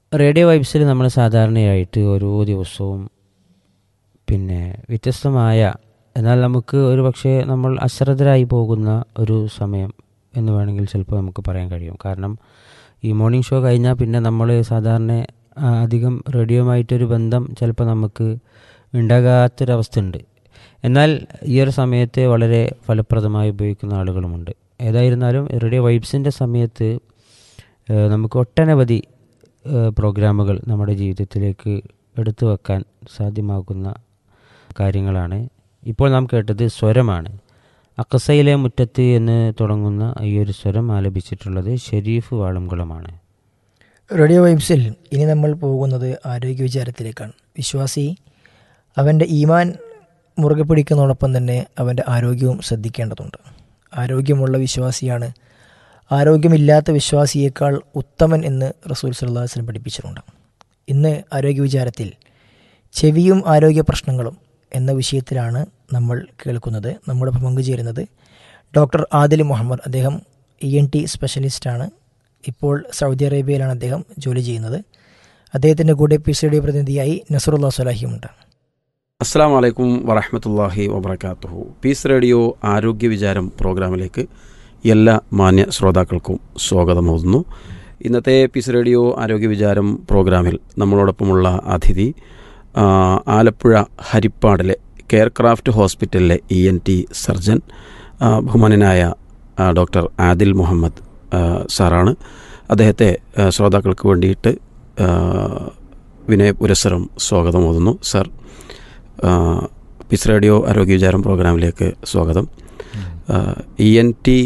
radio വൈബ്സിൽ നമ്മൾ സാധാരണയായിട്ട് ഓരോ ദിവസവും പിന്നെ വ്യത്യസ്തമായ എന്നാൽ നമുക്ക് ഒരു പക്ഷേ നമ്മൾ അശ്രദ്ധരായി പോകുന്ന ഒരു സമയം എന്ന് വേണമെങ്കിൽ ചിലപ്പോൾ നമുക്ക് പറയാൻ കഴിയും കാരണം ഈ മോർണിംഗ് ഷോ കഴിഞ്ഞാൽ പിന്നെ നമ്മൾ സാധാരണ ആ, അധികം റേഡിയോയുമായിട്ടൊരു ബന്ധം ചിലപ്പോൾ നമുക്ക് ഉണ്ടാകാത്തൊരവസ്ഥ ഉണ്ട് എന്നാൽ ഈ ഒരു സമയത്തെ വളരെ ഫലപ്രദമായി ഉപയോഗിക്കുന്ന ആളുകളുമുണ്ട് ഏതായിരുന്നാലും റേഡിയോ വൈബ്സിൻ്റെ സമയത്ത് ഏഹ്, നമുക്ക് ഒട്ടനവധി ഏഹ്, പ്രോഗ്രാമുകൾ നമ്മുടെ ജീവിതത്തിലേക്ക് എടുത്തു വെക്കാൻ സാധ്യമാകുന്ന കാര്യങ്ങളാണ് ഇപ്പോൾ നാം കേട്ടത് സ്വരമാണ് അക്കസയിലെ മുറ്റത്ത് എന്ന് തുടങ്ങുന്ന ഈ ഒരു സ്വരം ആലപിച്ചിട്ടുള്ളത് ഷെരീഫ് വാളംകുളമാണ് റേഡിയോ വൈബ്സിൽ ഇനി നമ്മൾ പോകുന്നത് ആരോഗ്യ വിചാരത്തിലേക്കാണ് വിശ്വാസി അവൻ്റെ ഈമാൻ മുറുകെ പിടിക്കുന്നതോടൊപ്പം തന്നെ അവൻ്റെ ആരോഗ്യവും ശ്രദ്ധിക്കേണ്ടതുണ്ട് ആരോഗ്യമുള്ള വിശ്വാസിയാണ് ആരോഗ്യമില്ലാത്ത വിശ്വാസിയേക്കാൾ ഉത്തമൻ എന്ന് റസൂൽ സല്ലല്ലാഹു അലൈഹി വസല്ലം പഠിപ്പിച്ചിട്ടുണ്ട് ഇന്ന് ആരോഗ്യ വിചാരത്തിൽ ചെവിയും ആരോഗ്യ പ്രശ്നങ്ങളും എന്ന വിഷയത്തിലാണ് നമ്മൾ കേൾക്കുന്നത് നമ്മുടെ പങ്കുചേരുന്നത് ഡോക്ടർ ആദിൽ മുഹമ്മദ് അദ്ദേഹം ഇ എൻ ടി സ്പെഷ്യലിസ്റ്റാണ് ഇപ്പോൾ സൗദി അറേബ്യയിലാണ് അദ്ദേഹം ജോലി ചെയ്യുന്നത് അദ്ദേഹത്തിൻ്റെ കൂടെ പി സി ഡി പ്രതിനിധിയായി നസറുല്ലാ സ്വലാഹിയുമുണ്ട് അസ്സാം വലൈക്കും വറഹമത്തല്ലാഹി വബർക്കാത്തുഹു പീസ് റേഡിയോ ആരോഗ്യ വിചാരം പ്രോഗ്രാമിലേക്ക് എല്ലാ മാന്യ ശ്രോതാക്കൾക്കും സ്വാഗതമോതുന്നു ഇന്നത്തെ പീസ് റേഡിയോ ആരോഗ്യ വിചാരം പ്രോഗ്രാമിൽ നമ്മളോടൊപ്പമുള്ള അതിഥി ആ, ആലപ്പുഴ ഹരിപ്പാടിലെ കെയർ ക്രാഫ്റ്റ് ഹോസ്പിറ്റലിലെ ഇ എൻ ടി സർജൻ ആ, ബഹുമാനനായ ആ, ഡോക്ടർ ആദിൽ മുഹമ്മദ് ആ, സാറാണ് അദ്ദേഹത്തെ ആ, ശ്രോതാക്കൾക്ക് വേണ്ടിയിട്ട് ആ, വിനയ പുരസ്സരം സ്വാഗതമോതുന്നു സാർ ആ, പിസ് റേഡിയോ ആരോഗ്യ വിചാരം പ്രോഗ്രാമിലേക്ക് സ്വാഗതം ഇ എൻ ടി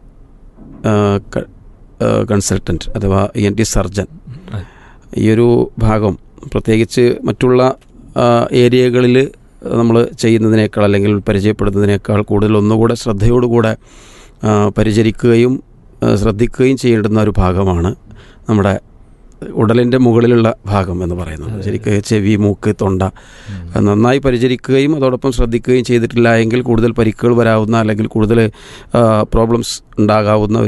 കൺസൾട്ടൻറ്റ് അഥവാ ഇ എൻ ടി സർജൻ ഈ ഒരു ഭാഗം പ്രത്യേകിച്ച് മറ്റുള്ള ഏരിയകളിൽ നമ്മൾ ചെയ്യുന്നതിനേക്കാൾ അല്ലെങ്കിൽ പരിചയപ്പെടുന്നതിനേക്കാൾ കൂടുതൽ ഒന്നുകൂടെ ശ്രദ്ധയോടുകൂടെ ആ, പരിചരിക്കുകയും ആ, ശ്രദ്ധിക്കുകയും ചെയ്യേണ്ടുന്ന ഒരു ഭാഗമാണ് നമ്മുടെ ഉടലിൻ്റെ മുകളിലുള്ള ഭാഗം എന്ന് പറയുന്നത് ശരിക്ക് ചെവി മൂക്ക് തൊണ്ട നന്നായി പരിചരിക്കുകയും അതോടൊപ്പം ശ്രദ്ധിക്കുകയും ചെയ്തിട്ടില്ല എങ്കിൽ കൂടുതൽ പരിക്കുകൾ വരാവുന്ന അല്ലെങ്കിൽ കൂടുതൽ പ്രോബ്ലംസ് ഉണ്ടാകാവുന്ന